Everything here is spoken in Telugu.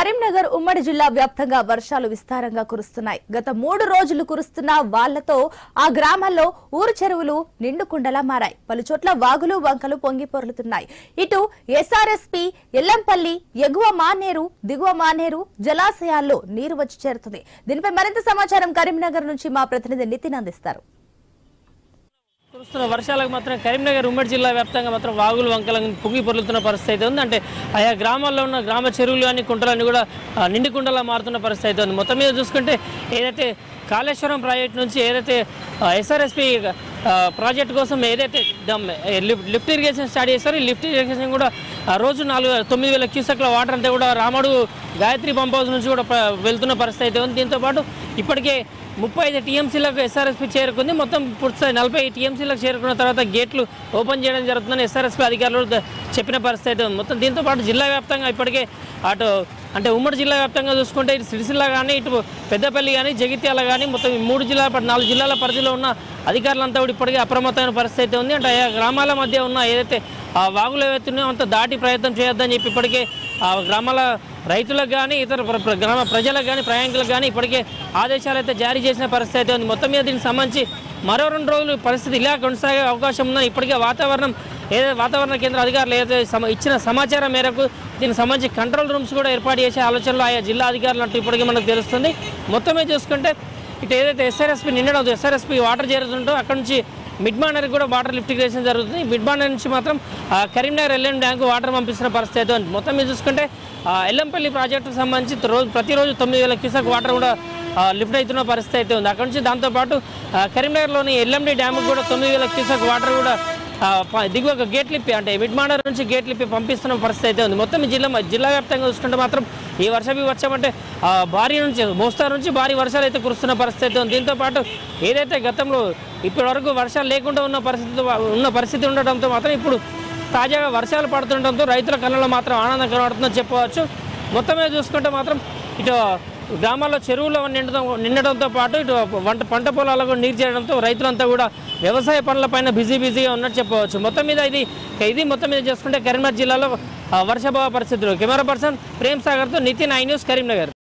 కరీంనగర్ ఉమ్మడి జిల్లా వ్యాప్తంగా వర్షాలు విస్తారంగా కురుస్తున్నాయి గత మూడు రోజులు కురుస్తున్న వాళ్లతో ఆ గ్రామాల్లో ఊరు చెరువులు నిండుకుండలా మారాయి పలు చోట్ల వాగులు వంకలు పొంగి పొర్లుతున్నాయి ఇటు ఎస్ఆర్ఎస్పి ఎల్లంపల్లి ఎగువ మానేరు దిగువ మానేరు జలాశయాల్లో నీరు వచ్చి చేరుతుంది దీనిపై మరింత సమాచారం కరీంనగర్ నుంచి మా ప్రతినిధి నితిన్ అందిస్తారు కురుస్తున్న వర్షాలకు మాత్రం కరీంనగర్ ఉమ్మడి జిల్లా వ్యాప్తంగా మాత్రం వాగులు వంకలను పొంగి పొర్లుతున్న పరిస్థితి అయితే ఉంది అంటే ఆయా గ్రామాల్లో ఉన్న గ్రామ చెరువులు కానీ కుంటలన్నీ కూడా ఆ, నిండి కుంటలా మారుతున్న పరిస్థితి అయితే ఉంది మొత్తం మీద చూసుకుంటే ఏదైతే కాళేశ్వరం ప్రాజెక్ట్ నుంచి ఏదైతే ఎస్ఆర్ఎస్పి ప్రాజెక్ట్ కోసం ఏదైతే దమ్- ఏ లిఫ్ట్ లిఫ్ట్ ఇరిగేషన్ స్టార్ట్ చేస్తారో ఈ లిఫ్ట్ ఇరిగేషన్ కూడా ఆ రోజు నాలుగు తొమ్మిది వేల క్యూసెక్ల వాటర్ అంతా కూడా రామడు గాయత్రి పంప్ హౌస్ నుంచి కూడా ప్ర- వెళ్తున్న పరిస్థితి అయితే ఉంది దీంతోపాటు ఇప్పటికే ముప్పై ఐదు టీఎంసీలకు ఎస్ఆర్ఎస్పీ చేరుకుంది మొత్తం పూర్తి నలభై టీఎంసీలకు చేరుకున్న తర్వాత గేట్లు ఓపెన్ చేయడం జరుగుతుందని ఎస్ఆర్ఎస్పీ అధికారులు ద- చెప్పిన పరిస్థితి అయితే ఉంది మొత్తం దీంతో పాటు జిల్లా వ్యాప్తంగా ఇప్పటికే అటు అంటే ఉమ్మడి జిల్లా వ్యాప్తంగా చూసుకుంటే ఇటు సిరిసిల్ల కానీ ఇటు పెద్దపల్లి కానీ జగిత్యాల కానీ మొత్తం ఈ మూడు జిల్లాల ప- నాలుగు జిల్లాల పరిధిలో ఉన్న అధికారులంతా కూడా ఇప్పటికే అప్రమత్తమైన పరిస్థితి అయితే ఉంది అంటే ఆయా గ్రామాల మధ్య ఉన్న ఏదైతే ఆ వాగులు ఏవైతున్నాయో అంత దాటి ప్రయత్నం చేయొద్దని చెప్పి ఇప్పటికే ఆ గ్రామాల రైతులకు కానీ ఇతర ప్ర- ప్ర- గ్రామ ప్రజలకు కానీ ప్రయాణికులకు కానీ ఇప్పటికే ఆదేశాలు అయితే జారీ చేసిన పరిస్థితి అయితే ఉంది మొత్తం మీద దీనికి సంబంధించి మరో రెండు రోజులు పరిస్థితి ఇలా కొనసాగే అవకాశం ఉందని ఇప్పటికే వాతావరణం ఏదైతే వాతావరణ కేంద్ర అధికారులు ఏదైతే సమ ఇచ్చిన సమాచారం మేరకు దీనికి సంబంధించి కంట్రోల్ రూమ్స్ కూడా ఏర్పాటు చేసే ఆలోచనలో ఆయా జిల్లా అధికారులు అంటూ ఇప్పటికే మనకు తెలుస్తుంది మొత్తమే చూసుకుంటే ఇటు ఏదైతే ఎస్ఆర్ఎస్పీ నిండడం ఎస్ఆర్ఎస్పీ వాటర్ చేరుతుంటో అక్కడ నుంచి మిడ్ మానర్ కూడా వాటర్ లిఫ్ట్ ఇరిగేషన్ జరుగుతుంది మిడ్ మానర్ నుంచి మాత్రం ఆ, కరీంనగర్ ఎల్ఎం డ్యాంకు వాటర్ పంపిస్తున్న పరిస్థితి అయితే ఉంది మొత్తం మీద చూసుకుంటే ఆ, ఎల్లంపల్లి ప్రాజెక్టుకు సంబంధించి రోజు ప్రతిరోజు తొమ్మిది వేల క్యూసెక్ వాటర్ కూడా ఆ, లిఫ్ట్ అవుతున్న పరిస్థితి అయితే ఉంది అక్కడ నుంచి దాంతోపాటు ఆ, కరీంనగర్లోని ఎల్ఎండి డ్యాముకు కూడా తొమ్మిది వేల క్యూసెక్ వాటర్ కూడా ఆ, ప- దిగువ గేట్ లిప్పి అంటే మిడ్ మానర్ నుంచి గేట్ లిప్పి పంపిస్తున్న పరిస్థితి అయితే ఉంది మొత్తం ఈ జిల్లా జిల్లా వ్యాప్తంగా చూసుకుంటే మాత్రం ఈ వర్షం వర్షం అంటే ఆ, భారీ నుంచి మోస్తారు నుంచి భారీ వర్షాలు అయితే కురుస్తున్న పరిస్థితి అయితే ఉంది దీంతో పాటు ఏదైతే గతంలో ఇప్పటి వరకు వర్షాలు లేకుండా ఉన్న పరిస్థితి ఉన్న పరిస్థితి ఉండడంతో మాత్రం ఇప్పుడు తాజాగా వర్షాలు పడుతుండటంతో రైతుల కళ్ళలో మాత్రం ఆనందం కనబడుతుందని చెప్పవచ్చు మొత్తం మీద చూసుకుంటే మాత్రం ఇటు గ్రామాల్లో చెరువులు నిండడం నిండడంతో పాటు ఇటు వంట పంట పొలాలకు కూడా నీరు చేరడంతో రైతులంతా కూడా వ్యవసాయ పనులపైన బిజీ బిజీగా ఉన్నట్టు చెప్పవచ్చు మొత్తం మీద ఇది ఇది మొత్తం మీద చేసుకుంటే కరీంనగర్ జిల్లాలో ఆ, వర్షాభావ పరిస్థితులు కెమెరా పర్సన్ ప్రేమ్ సాగర్తో నితిన్ ఐ న్యూస్ కరీంనగర్